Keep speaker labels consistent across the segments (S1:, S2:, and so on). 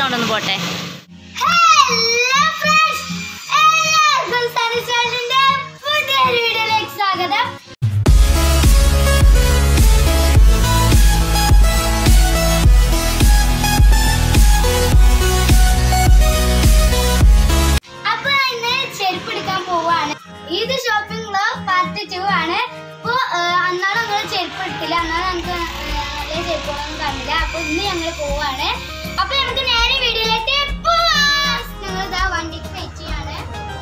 S1: sound ഒന്ന് പോട്ടെ
S2: hello friends എല്ലാവർക്കും സാറ്റിസ്ഫാക്ഷന്റെ പുതിയൊരു വീഡിയോയിലേക്ക് സ്വാഗതം അപ്പൊ ഇന്ന് ചെരുപ്പ് എടുക്കാൻ പോവാണ് ഇത് ഷോപ്പിംഗ് ലോ പാർട്ട് ടു ആണ് അപ്പൊ അന്നാണ് നമ്മൾ ചെരുപ്പ് എടുത്തില്ല അന്നാണ് നമുക്ക് നല്ല ചെരുപ്പുകളൊന്നും കണ്ടില്ല അപ്പൊ ഇന്ന് ഞങ്ങൾ പോവാണ് അപ്പൊ നമുക്ക് നേരെ വീഡിയോയിലേക്ക് പോവാം ഞങ്ങൾ ഇതാ വണ്ടിക്ക് വെയിറ്റ് ചെയ്യാണ്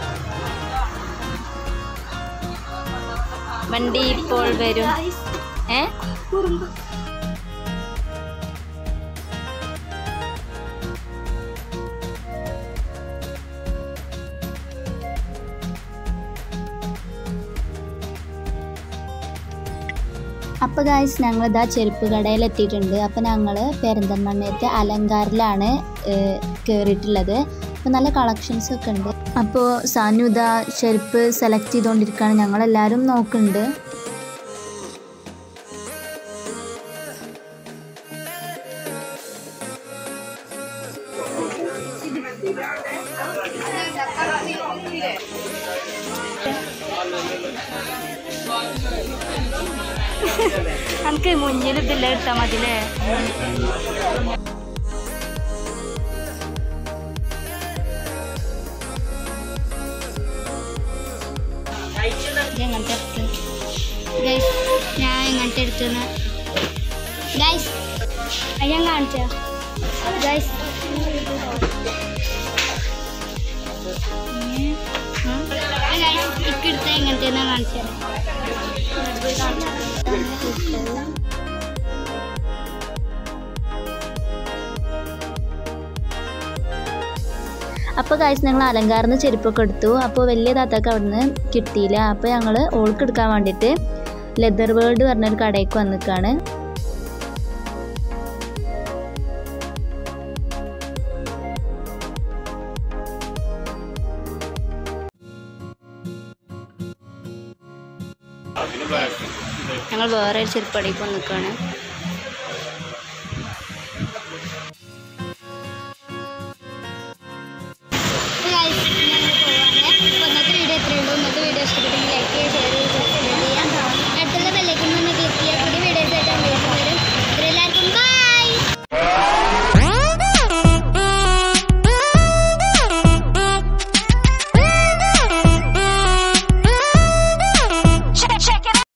S1: വണ്ടി ഇപ്പോൾ വരും ഏ
S3: അപ്പോൾ ഗായ്സ് ഞങ്ങളിതാ ചെരുപ്പ് കടയിൽ എത്തിയിട്ടുണ്ട് അപ്പോൾ ഞങ്ങൾ പെരിന്തൽമണ്ണയത്തെ അലങ്കാരിലാണ് കയറിയിട്ടുള്ളത് അപ്പോൾ നല്ല കളക്ഷൻസ് ഒക്കെ ഉണ്ട് അപ്പോൾ സാനു ഇതാ ചെരുപ്പ് സെലക്ട് ചെയ്തുകൊണ്ടിരിക്കുകയാണ് ഞങ്ങളെല്ലാവരും നോക്കുന്നുണ്ട്
S1: നമുക്ക് മുന്നിൽ ഇതില്ല എടുത്താൽ മതില്ലേ
S2: എങ്ങനത്തെ ഗൈസ് ഞാൻ എങ്ങനത്തെ എടുത്തെന്ന് ഗൈസ് ഞാൻ കാണിച്ച ഗൈസ് ഇക്കെടുത്ത എങ്ങനത്തെ കാണിച്ചു
S3: അപ്പോൾ ഗായ്സ് ഞങ്ങൾ അലങ്കാരിന്ന് ചെരുപ്പൊക്കെ എടുത്തു അപ്പോൾ വലിയ താത്തക്ക് അവിടുന്ന് കിട്ടിയില്ല അപ്പോൾ ഞങ്ങൾ ഓൾക്ക് എടുക്കാൻ വേണ്ടിയിട്ട് ലെതർ വേൾഡ് പറഞ്ഞൊരു കടയ്ക്ക് വന്നിക്കാണ്
S1: ഞങ്ങൾ വേറെ ഒരു ചെരുപ്പടിക്ക് നിൽക്കുകയാണ്